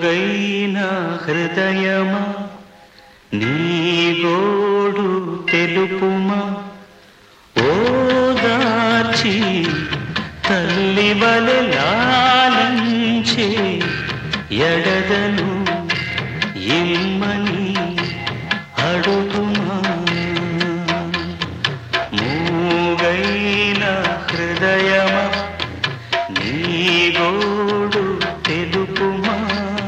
మూగైన హృదయమా నీ గోడు తెలుపుమా ఓదార్చి తల్లి వలె లాలించే ఎడదను ఇమ్మని అడుగుమా మూగైన హృదయమా నీ గోడు తెలుపుమా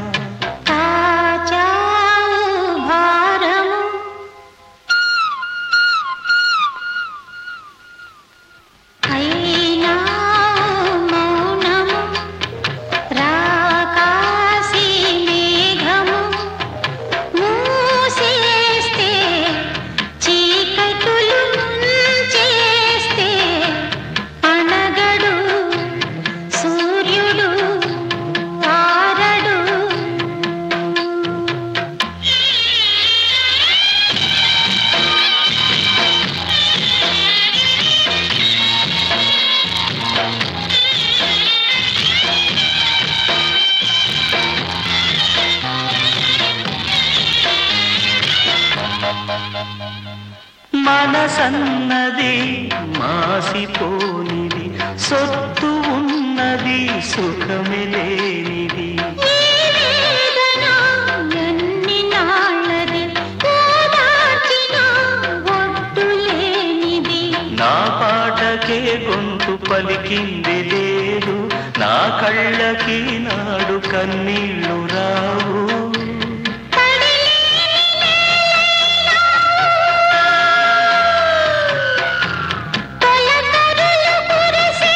తాచావు భారము అయినా మౌనము రాకాసి మేఘము మూసేస్తే చీకటులు చేస్తే అనగడు సూర్యుడు ఆరడు మనసన్నది మాసిపోనిది సొత్తు ఉన్నది సుఖమే లేనిది వేదన ఎన్ని నాళ్ళది ఓదార్చిన ఒడ్డు లేనిది నా పాటకే గొంతు పలికింది లేదు నా కళ్ళకి నాడు కన్నీళ్లు రావు తొలకరులు కురిసే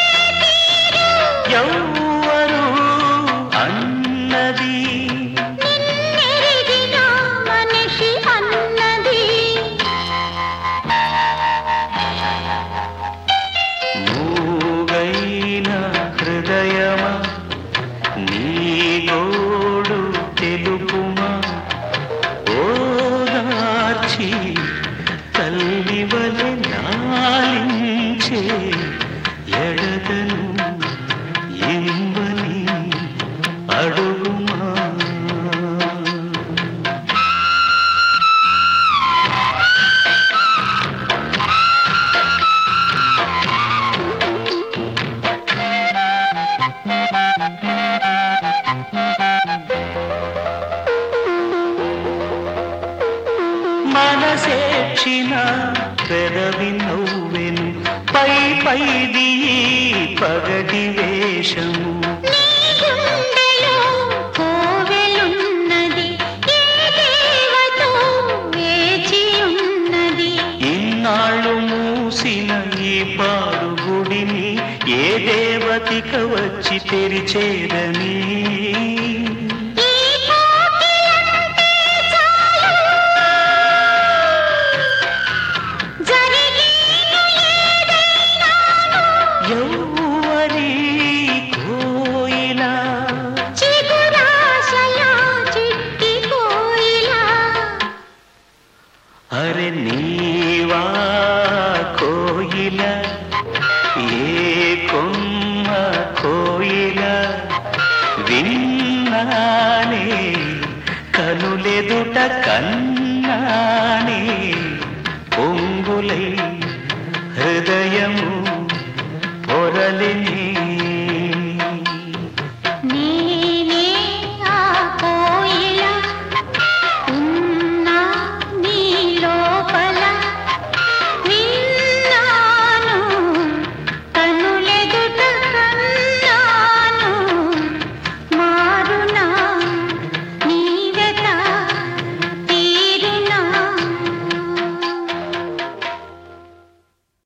ఎవ్వరు అన్నది నిన్నెరిగిన మనిషి అన్నది మూగైన హృదయమా నీ గోడు తెలుపుమా ఓదార్చి తల్లి వలె లాలించే ఎడదను ఇమ్మని అడుగుమా మనసేక్షిన పెదవి నవ్వెను పై పైది ఈ పగటి వేషము గుండెలో కోవెలున్నది ఏ దేవతో వేచి ఉన్నది ఇన్నాళ్ళు మూసిన ఈ పాడు గుడిని ఏ దేవతిక వచ్చి తెరిచేదని ఈ కోకిలంటే చాలు జరిగేను ఏదైనాను ఎవ్వరి కోయిలా చిగురాశల చిట్టి కోయిలా అరే నీవా కోయిల ఏ కొమ్మ కోయిల విన్నానే కనులెదుట కన్నానే పొంగులై హృదయము పొరలిని